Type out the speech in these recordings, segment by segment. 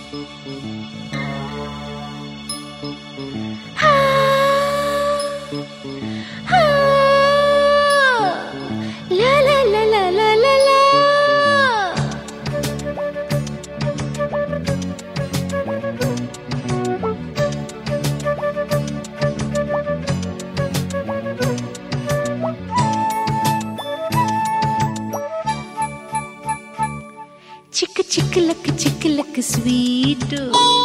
La la la la la la la. చిక్కు చిక్కులక్ చిక్కులక్ స్వీట్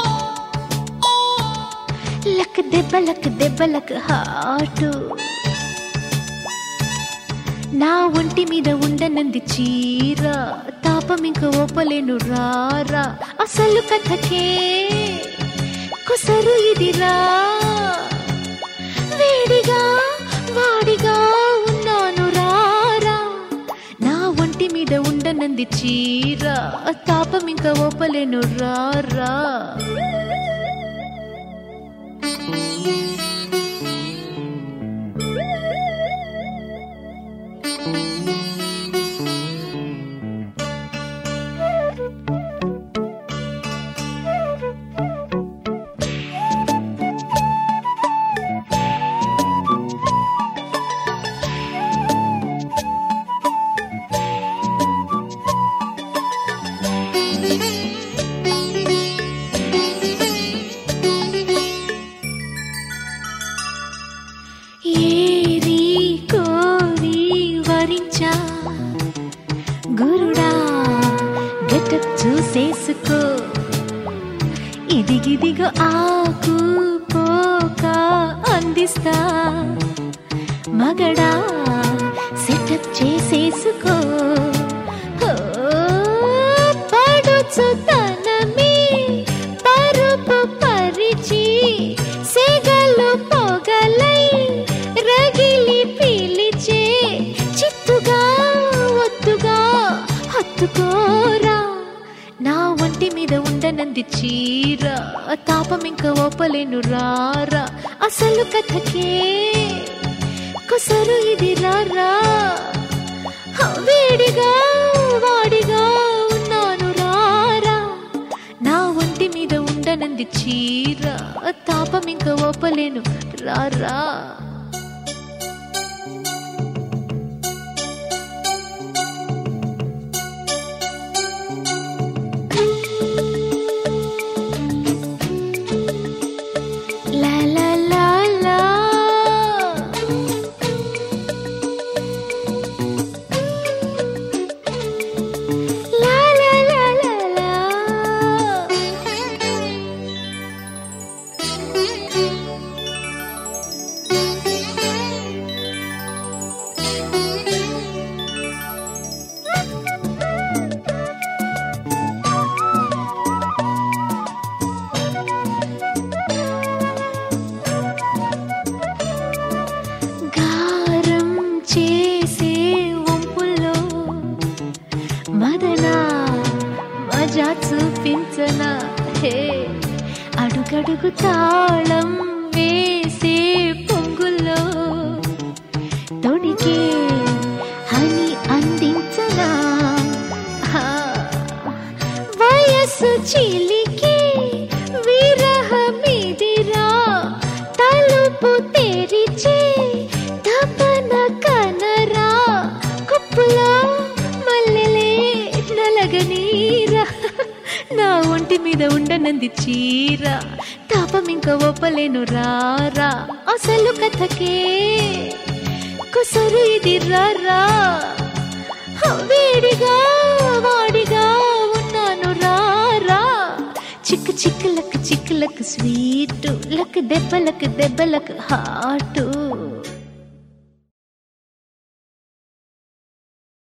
లక్ దెబ్బలక్ దెబ్బలక్ హాటు నా ఒంటి మీద ఉండనంది చీర తాపం ఇంక ఓపలేను రారా అసలు కథకే కుసరు ఇదిరా వేడిగా వాడిగా ఉన్నాను రారా నా ఒంటి మీద ఉండనంది చీర తాపం ఇంక ఓపలేను రారా ఏరి కోరి వరించా గురుడా గెటప్ చూసేసుకో ఇదిగిదిగో ఆకు పోక అందిస్తా మగడా సెటప్ చేసేసుకో ఓ, పడుచుతనమే పరుపు పరిచి సెగలు పొగలై రగిలి పిలిచే చిత్తుగా ఒత్తుగా హత్తుకోరా నా ఒంటి మీద ఉండనంది చీర తాపం ఇంక ఓపలేను రారా అసలు కథకే కుసరు ఇది రారా హ, వేడిగా వాడిగా ఉన్నాను రారా నా ఒంటి మీద ఉండనంది చీర తాపం ఇంక ఓపలేను రారా La la la la. La la la la la. గారం చేసే వంపుల్లో మదన మజా చూపించనా హే అడుగడుగు తాళం వేసే పొంగుల్లో తొడిగే హని అందించనా హా, వయస్సు చిలికి విరహమిదిరా తలుపు తెరిచే తపన కనరా కుప్పులో మల్లెలే నలగనీరా నా ఒంటి మీద ఉండనంది చీర తాపం ఇంక ఒప్పలేను రారా అసలు కథకే కుసరు ఇది రారా హ, వేడిగా వాడిగా ఉన్నాను రారా చిక్కు చిక్కులకు చిక్కులకు స్వీట్ లక్ దెబ్బలకు దెబ్బలకు హాటు